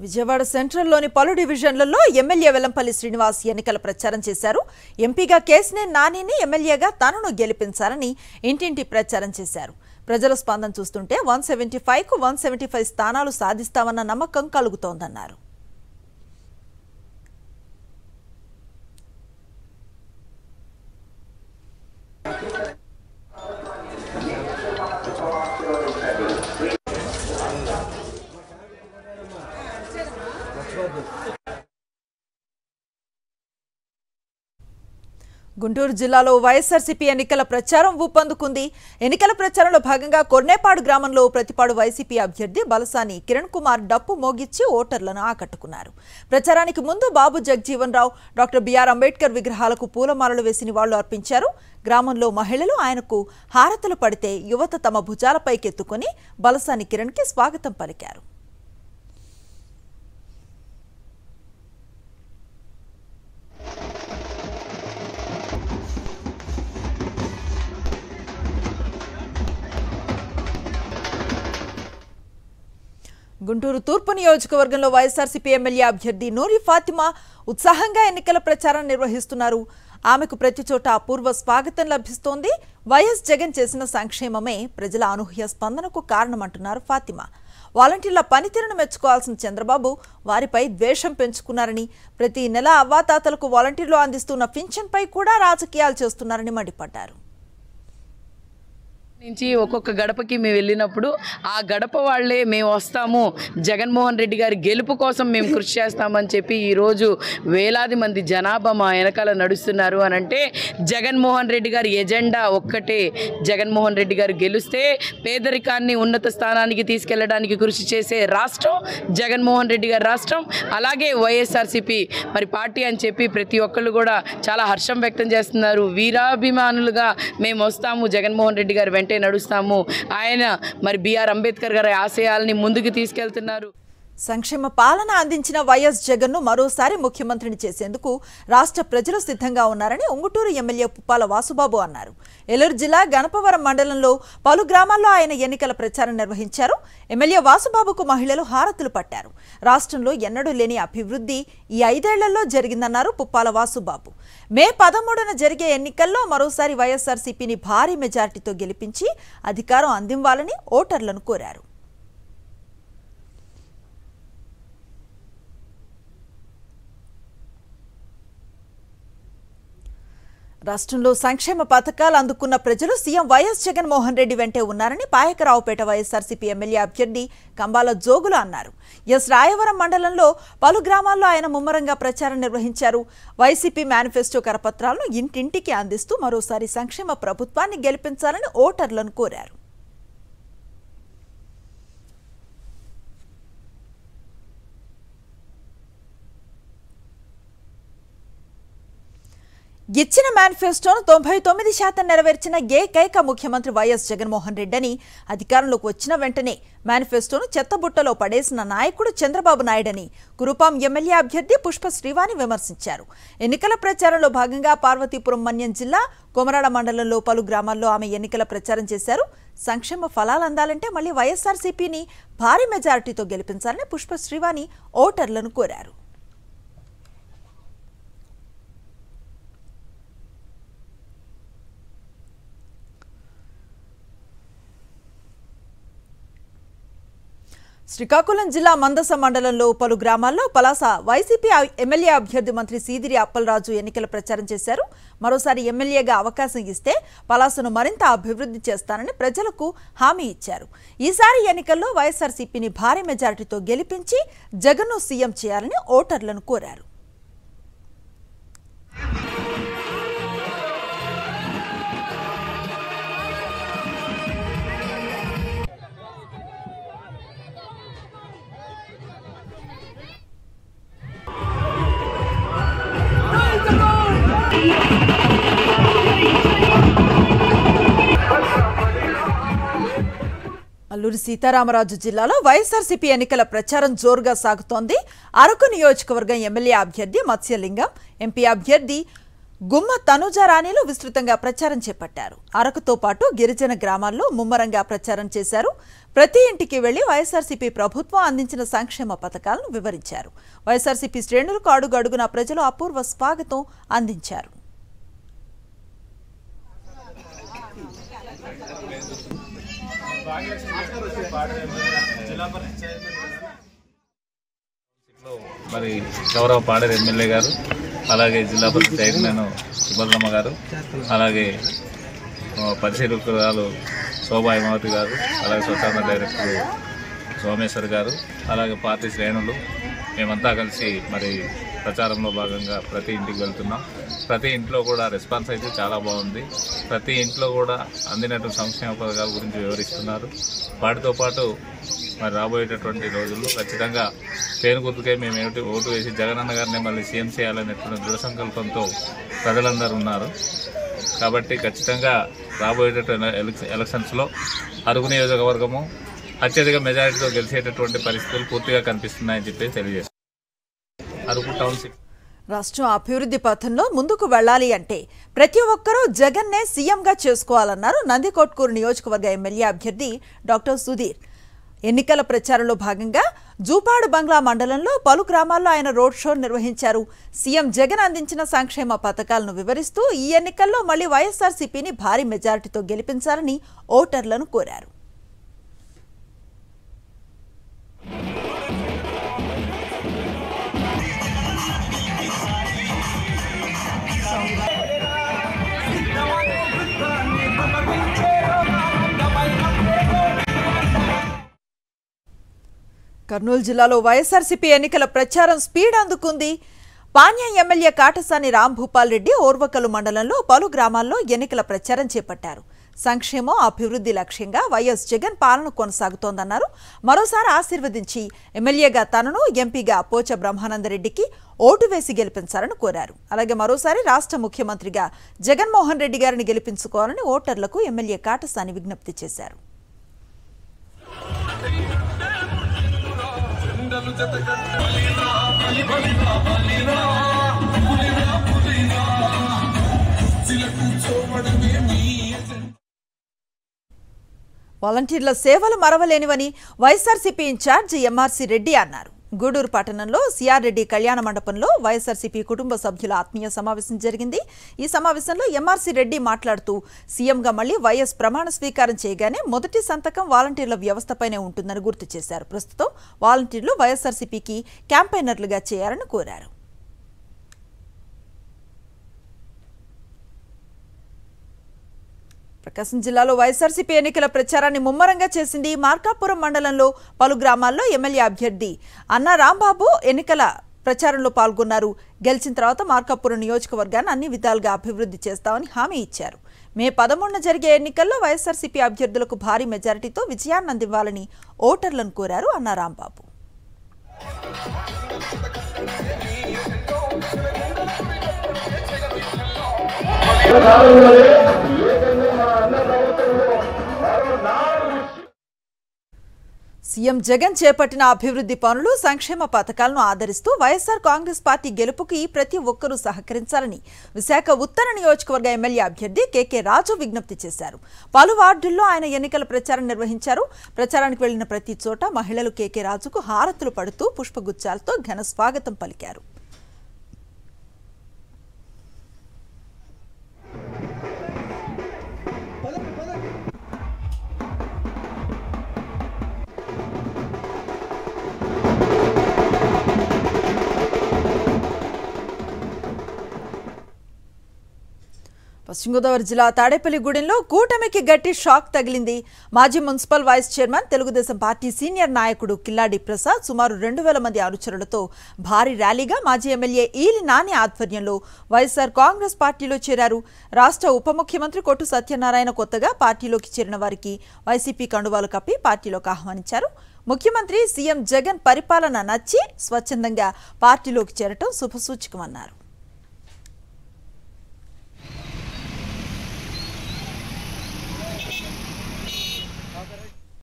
విజయవాడ సెంట్రల్లోని పలు డివిజన్లలో ఎమ్మెల్యే వెల్లంపల్లి శ్రీనివాస్ ఎన్నికల ప్రచారం చేశారు ఎంపీగా కేసినే నానిని ఎమ్మెల్యేగా తనను గెలిపించాలని ఇంటింటి ప్రచారం చేశారు ప్రజల స్పందన చూస్తుంటే వన్ సెవెంటీ ఫైవ్కు వన్ సెవెంటీ ఫైవ్ స్థానాలు సాధిస్తామన్న నమ్మకం కలుగుతోందన్నారు గుంటూరు జిల్లాలో వైఎస్ఆర్సీపీ ఎన్నికల ప్రచారం ఊపందుకుంది ఎన్నికల ప్రచారంలో భాగంగా కొర్నేపాడు గ్రామంలో ప్రతిపాడు వైసీపీ అభ్యర్థి బలసాని కిరణ్ కుమార్ డప్పు మోగిచ్చి ఓటర్లను ఆకట్టుకున్నారు ప్రచారానికి ముందు బాబు జగజీవన్ రావు డాక్టర్ బిఆర్ అంబేద్కర్ విగ్రహాలకు పూలమాలలు వేసి నివాళులు అర్పించారు గ్రామంలో మహిళలు ఆయనకు హారతలు పడితే యువత తమ భుజాలపైకెత్తుకుని బలసాని కిరణ్కి స్వాగతం పలికారు గుంటూరు తూర్పు నియోజకవర్గంలో వైఎస్ఆర్సీపీ ఎమ్మెల్యే అభ్యర్థి నూరి ఫాతిమా ఉత్సాహంగా ఎన్నికల ప్రచారం నిర్వహిస్తున్నారు ఆమెకు ప్రతి చోట అపూర్వ స్వాగతం లభిస్తోంది వైఎస్ జగన్ చేసిన సంక్షేమమే ప్రజల అనూహ్య స్పందనకు కారణమంటున్నారు ఫాతిమా వాలంటీర్ల పనితీరును మెచ్చుకోవాల్సిన చంద్రబాబు వారిపై ద్వేషం పెంచుకున్నారని ప్రతి నెల అవ్వాతాతలకు వాలంటీర్లు అందిస్తున్న పింఛన్పై కూడా రాజకీయాలు చేస్తున్నారని మండిపడ్డారు నుంచి ఒక్కొక్క గడపకి మేము వెళ్ళినప్పుడు ఆ గడప వాళ్ళే మేము వస్తాము జగన్మోహన్ రెడ్డి గారి గెలుపు కోసం మేము కృషి చేస్తామని చెప్పి ఈరోజు వేలాది మంది జనాభా మా వెనకాల నడుస్తున్నారు అని అంటే జగన్మోహన్ రెడ్డి గారి ఎజెండా ఒక్కటే జగన్మోహన్ రెడ్డి గారు గెలిస్తే పేదరికాన్ని ఉన్నత స్థానానికి తీసుకెళ్లడానికి కృషి చేసే రాష్ట్రం జగన్మోహన్ రెడ్డి గారి రాష్ట్రం అలాగే వైఎస్ఆర్సీపీ మరి పార్టీ అని చెప్పి ప్రతి ఒక్కళ్ళు కూడా చాలా హర్షం వ్యక్తం చేస్తున్నారు వీరాభిమానులుగా మేము వస్తాము జగన్మోహన్ రెడ్డి గారు వెంటే నడుస్తాము ఆయన మరి బిఆర్ అంబేద్కర్ గారి ఆశయాల్ని ముందుకు తీసుకెళ్తున్నారు సంక్షేమ పాలన అందించిన వైఎస్ జగన్ను మరోసారి ముఖ్యమంత్రిని చేసేందుకు రాష్ట్ర ప్రజలు సిద్ధంగా ఉన్నారని ఉంగుటూరు ఎమ్మెల్యే పుప్పాల వాసుబాబు అన్నారు ఏలూరు జిల్లా గణపవరం మండలంలో పలు గ్రామాల్లో ఆయన ఎన్నికల ప్రచారం నిర్వహించారు ఎమ్మెల్యే వాసుబాబుకు మహిళలు హారతులు పట్టారు రాష్ట్రంలో ఎన్నడూ లేని అభివృద్ధి ఈ ఐదేళ్లలో జరిగిందన్నారు పుప్పాల వాసుబాబు మే పదమూడున జరిగే ఎన్నికల్లో మరోసారి వైఎస్ఆర్సీపీని భారీ మెజార్టీతో గెలిపించి అధికారం అందివ్వాలని ఓటర్లను కోరారు రాష్ట్రంలో సంక్షేమ పథకాలు అందుకున్న ప్రజలు సీఎం వైఎస్ జగన్మోహన్ రెడ్డి వెంటే ఉన్నారని పాయకరావుపేట వైఎస్ఆర్సీపీ ఎమ్మెల్యే అభ్యర్థి కంబాల జోగులు అన్నారు ఎస్ రాయవరం మండలంలో పలు గ్రామాల్లో ఆయన ముమ్మరంగా ప్రచారం నిర్వహించారు వైసీపీ మేనిఫెస్టో కరపత్రాలను ఇంటింటికి అందిస్తూ మరోసారి సంక్షేమ ప్రభుత్వాన్ని గెలిపించాలని ఓటర్లను కోరారు ఇచ్చిన మేనిఫెస్టోను తొంభై తొమ్మిది శాతం నెరవేర్చిన ఏకైక ముఖ్యమంత్రి వైఎస్ జగన్మోహన్ రెడ్డి అని అధికారంలోకి వచ్చిన వెంటనే మేనిఫెస్టోను చెత్తబుట్టలో పడేసిన నాయకుడు చంద్రబాబు నాయుడని కురుపాం ఎమ్మెల్యే అభ్యర్థి పుష్ప శ్రీవాణి విమర్శించారు ఎన్నికల ప్రచారంలో భాగంగా పార్వతీపురం మన్యం జిల్లా కొమరాడ మండలంలో పలు గ్రామాల్లో ఆమె ఎన్నికల ప్రచారం చేశారు సంక్షేమ ఫలాలు అందాలంటే మళ్ళీ వైఎస్ఆర్సీపీని భారీ మెజారిటీతో గెలిపించాలని పుష్ప శ్రీవాణి ఓటర్లను కోరారు శ్రీకాకుళం జిల్లా మందస మండలంలో పలు గ్రామాల్లో పలాస వైసీపీ ఎమ్మెల్యే అభ్యర్థి మంత్రి సీదిరి అప్పలరాజు ఎన్నికల ప్రచారం చేశారు మరోసారి ఎమ్మెల్యేగా అవకాశం ఇస్తే పలాసను మరింత అభివృద్ధి చేస్తానని ప్రజలకు హామీ ఇచ్చారు ఈసారి ఎన్నికల్లో వైఎస్ఆర్సీపీని భారీ మెజారిటీతో గెలిపించి జగన్ను సీఎం చేయాలని ఓటర్లను కోరారు అల్లూరి సీతారామరాజు జిల్లాలో వైఎస్ఆర్సీపీ ఎన్నికల ప్రచారం జోరుగా సాగుతోంది అరకు నియోజకవర్గం ఎమ్మెల్యే అభ్యర్థి మత్స్యలింగం ఎంపీ అభ్యర్థి గుమ్మ తనుజారాణిలు విస్తృతంగా ప్రచారం చేపట్టారు అరకుతో పాటు గిరిజన గ్రామాల్లో ముమ్మరంగా ప్రచారం చేశారు ప్రతి ఇంటికి వెళ్లి వైఎస్ఆర్సీపీ ప్రభుత్వం అందించిన సంక్షేమ పథకాలను వివరించారు వైఎస్ఆర్సీపీ శ్రేణులకు అడుగడుగున ప్రజలు అపూర్వ స్వాగతం అందించారు లో మరి గౌరవ పాడేరు ఎమ్మెల్యే గారు అలాగే జిల్లా పరిషత్ చైర్మన్ సుభద్రమ్మ గారు అలాగే ఆ, పరిశీలకురాలు శోభా హిమావతి గారు అలాగే స్వతంత్ర డైరెక్టర్ సోమేశ్వర్ గారు అలాగే పార్టీ శ్రేణులు మేమంతా కలిసి మరి ప్రచారంలో భాగంగా ప్రతి ఇంటికి వెళ్తున్నాం ప్రతి ఇంట్లో కూడా రెస్పాన్స్ అయితే చాలా బాగుంది ప్రతి ఇంట్లో కూడా అందినట్టు సంక్షేమ పథకాల గురించి వివరిస్తున్నారు వాటితో పాటు మరి రాబోయేటటువంటి రోజుల్లో ఖచ్చితంగా పేరు గుర్తుకే మేము ఏమిటి ఓటు వేసి జగనన్న గారిని మళ్ళీ సీఎం చేయాలనేటువంటి దృఢ సంకల్పంతో ప్రజలందరూ ఉన్నారు కాబట్టి ఖచ్చితంగా రాబోయేటటువంటి ఎలక్ష- ఎలక్షన్స్లో అరుగు నియోజకవర్గము అత్యధిక మెజారిటీతో గెలిచేటటువంటి పరిస్థితులు పూర్తిగా కనిపిస్తున్నాయని చెప్పి తెలియజేస్తాం అరకు టౌన్షిప్ రాష్ట్రం అభివృద్ధి పథంలో ముందుకు వెళ్ళాలి అంటే ప్రతి ఒక్కరూ జగన్నే సీఎంగా చేసుకోవాలన్నారు నందికొట్కూరు నియోజకవర్గ ఎమ్మెల్యే అభ్యర్థి డాక్టర్ సుధీర్ ఎన్నికల ప్రచారంలో భాగంగా జూపాడు బంగ్లా మండలంలో పలు గ్రామాల్లో ఆయన రోడ్ షో నిర్వహించారు సీఎం జగన్ అందించిన సంక్షేమ పథకాలను వివరిస్తూ ఈ ఎన్నికల్లో మళ్లీ వైఎస్ఆర్సీపీని భారీ మెజారిటీతో గెలిపించాలని ఓటర్లను కోరారు కర్నూలు జిల్లాలో వైఎస్ఆర్సీపీ ఎన్నికల ప్రచారం స్పీడ్ అందుకుంది పాణ్యం ఎమ్మెల్యే కాటసాని రాంభూపాల్ రెడ్డి ఓర్వకలు మండలంలో పలు గ్రామాల్లో ఎన్నికల ప్రచారం చేపట్టారు సంక్షేమం అభివృద్ధి లక్ష్యంగా వైఎస్ జగన్ పాలన కొనసాగుతోందన్నారు మరోసారి ఆశీర్వదించి ఎమ్మెల్యేగా తనను ఎంపీగా పోచ బ్రహ్మానందరెడ్డికి ఓటు వేసి గెలిపించాలని కోరారు అలాగే మరోసారి రాష్ట్ర ముఖ్యమంత్రిగా జగన్మోహన్ రెడ్డి గారిని గెలిపించుకోవాలని ఓటర్లకు ఎమ్మెల్యే కాటసాని విజ్ఞప్తి చేశారు వాలంటీర్ల సేవలు మరవలేనివని వైఎస్ఆర్సీపీ ఇన్ఛార్జ్ ఎంఆర్సీ రెడ్డి అన్నారు గూడూరు పట్టణంలో సిఆర్ రెడ్డి కళ్యాణ మండపంలో వైఎస్ఆర్సీపీ కుటుంబ సభ్యుల ఆత్మీయ సమావేశం జరిగింది ఈ సమావేశంలో ఎంఆర్సీ రెడ్డి మాట్లాడుతూ సీఎంగా మళ్లీ వైఎస్ ప్రమాణ స్వీకారం చేయగానే మొదటి సంతకం వాలంటీర్ల వ్యవస్థపైనే ఉంటుందని గుర్తు చేశారు ప్రస్తుతం వాలంటీర్లు వైఎస్ఆర్సీపీకి క్యాంపెయినర్లుగా చేయాలని కోరారు ప్రకాశం జిల్లాలో వైఎస్ఆర్సీపీ ఎన్నికల ప్రచారాన్ని ముమ్మరంగా చేసింది మార్కాపురం మండలంలో పలు గ్రామాల్లో ఎమ్మెల్యే అభ్యర్థి అన్న రాంబాబు ఎన్నికల ప్రచారంలో పాల్గొన్నారు గెలిచిన తర్వాత మార్కాపురం నియోజకవర్గాన్ని అన్ని విధాలుగా అభివృద్ధి చేస్తామని హామీ ఇచ్చారు మే పదమూడున జరిగే ఎన్నికల్లో వైఎస్ఆర్సీపీ అభ్యర్థులకు భారీ మెజారిటీతో విజయాన్ని అందివ్వాలని ఓటర్లను కోరారు అన్న రాంబాబు సీఎం జగన్ చేపట్టిన అభివృద్ధి పనులు సంక్షేమ పథకాలను ఆదరిస్తూ వైఎస్ఆర్ కాంగ్రెస్ పార్టీ గెలుపుకి ప్రతి ఒక్కరూ సహకరించాలని విశాఖ ఉత్తర నియోజకవర్గ ఎమ్మెల్యే అభ్యర్థి కేకే రాజు విజ్ఞప్తి చేశారు పలు వార్డుల్లో ఆయన ఎన్నికల ప్రచారం నిర్వహించారు ప్రచారానికి వెళ్లిన ప్రతి చోట మహిళలు కేకే రాజుకు హారతులు పడుతూ పుష్పగుచ్చాలతో ఘన స్వాగతం పలికారు పశ్చిమ గోదావరి జిల్లా తాడేపల్లిగూడెంలో కూటమికి గట్టి షాక్ తగిలింది మాజీ municipal vice chairman Telugu Desam party senior నాయకుడు కిల్లాడి ప్రసాద్ సుమారు రెండు వేల మంది అనుచరులతో భారీ ర్యాలీగా మాజీ ఎమ్మెల్యే ఈలి నాని ఆధ్వర్యంలో వైఎస్ఆర్ కాంగ్రెస్ పార్టీలో చేరారు రాష్ట్ర ఉప ముఖ్యమంత్రి కొట్టు సత్యనారాయణ కొత్తగా పార్టీలోకి చేరిన వారికి వైసీపీ కండువాలు కప్పి పార్టీలోకి ఆహ్వానించారు ముఖ్యమంత్రి సీఎం జగన్ పరిపాలన నచ్చి స్వచ్ఛందంగా పార్టీలోకి చేరటం శుభసూచకమన్నారు